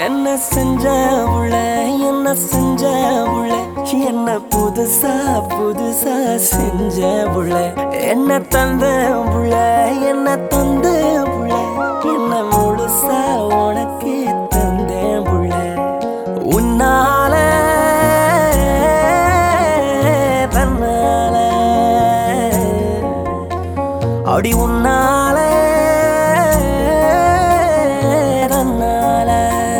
என்ன செஞ்ச உள்ள என்ன செஞ்ச உள்ள என்ன புதுசா புதுசா செஞ்ச உள்ள என்ன தந்த உள்ள என்ன தந்த உள்ள என்ன முழுசா உனக்கு தந்தேன் உள்ள உன்னால தன்னால அடி உன்னால தன்னால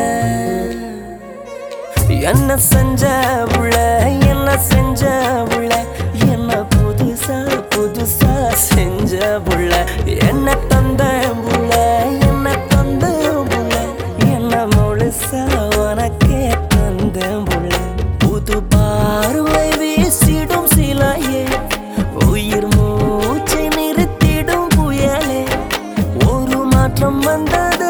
என்ன செஞ்ச உள்ள என்ன செஞ்ச உள்ள என்ன புதுசா புதுசா செஞ்ச புள்ள என்ன தந்த புள்ள என்ன தந்த புள்ள என்ன முழுசா உனக்கே தந்த புள்ள புது பார்வை வீசிடும் சிலையே உயிர் மூச்சை நிறுத்திடும் புயலே ஒரு மாற்றம் வந்ததே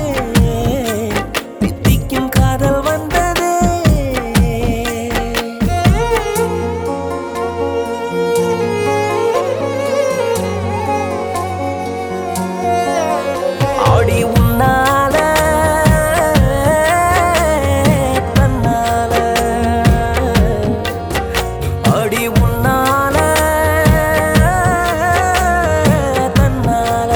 தித்திக்கும் காதல் வந்ததே ஆடி உன்னால தன்னால அடி உன்னால தன்னால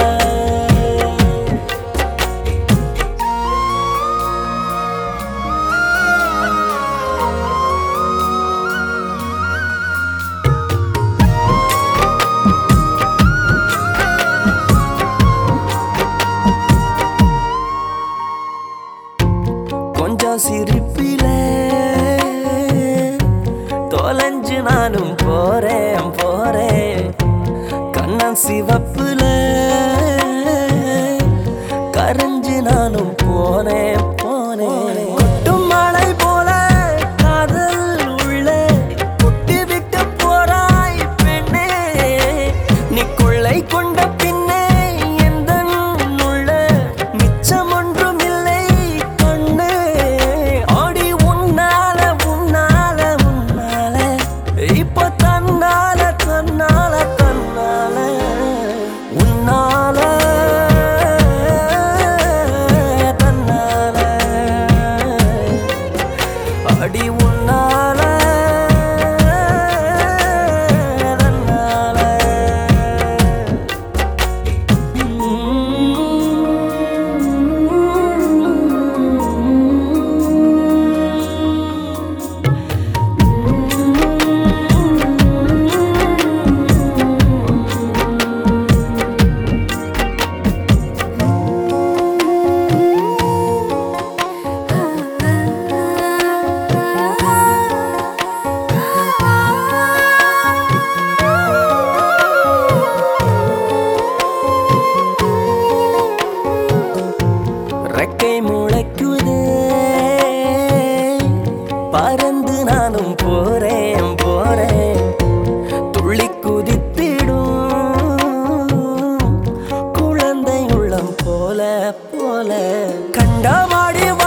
கொஞ்சம் சிரிப்பில தொலைஞ்சு நானும் போறேன் போறேன் கண்ணன் சிவப்புல கரைஞ்சு நானும் போனேன் போனேன் கொட்டும் மழை போல காதல் உள்ள கொட்டி விட்டு போறாய் பெண்ணே நீ கொள்ளை கொண்ட பின்னே எந்த உள்ள மிச்சம் ஒன்றும் இல்லை கண்ணே ஆடி உன்னால உன்னால உன்னால இப்போ தன்னால தன்னால தன்னால உன்னால தன்னால அடி உன்னால தன்னால ரெக்கை முளைக்குதே பறந்து நானும் போறேன் போறேன் துள்ளி குதித்திடும் குழந்தை உள்ளம் போல போல கண்டமாடி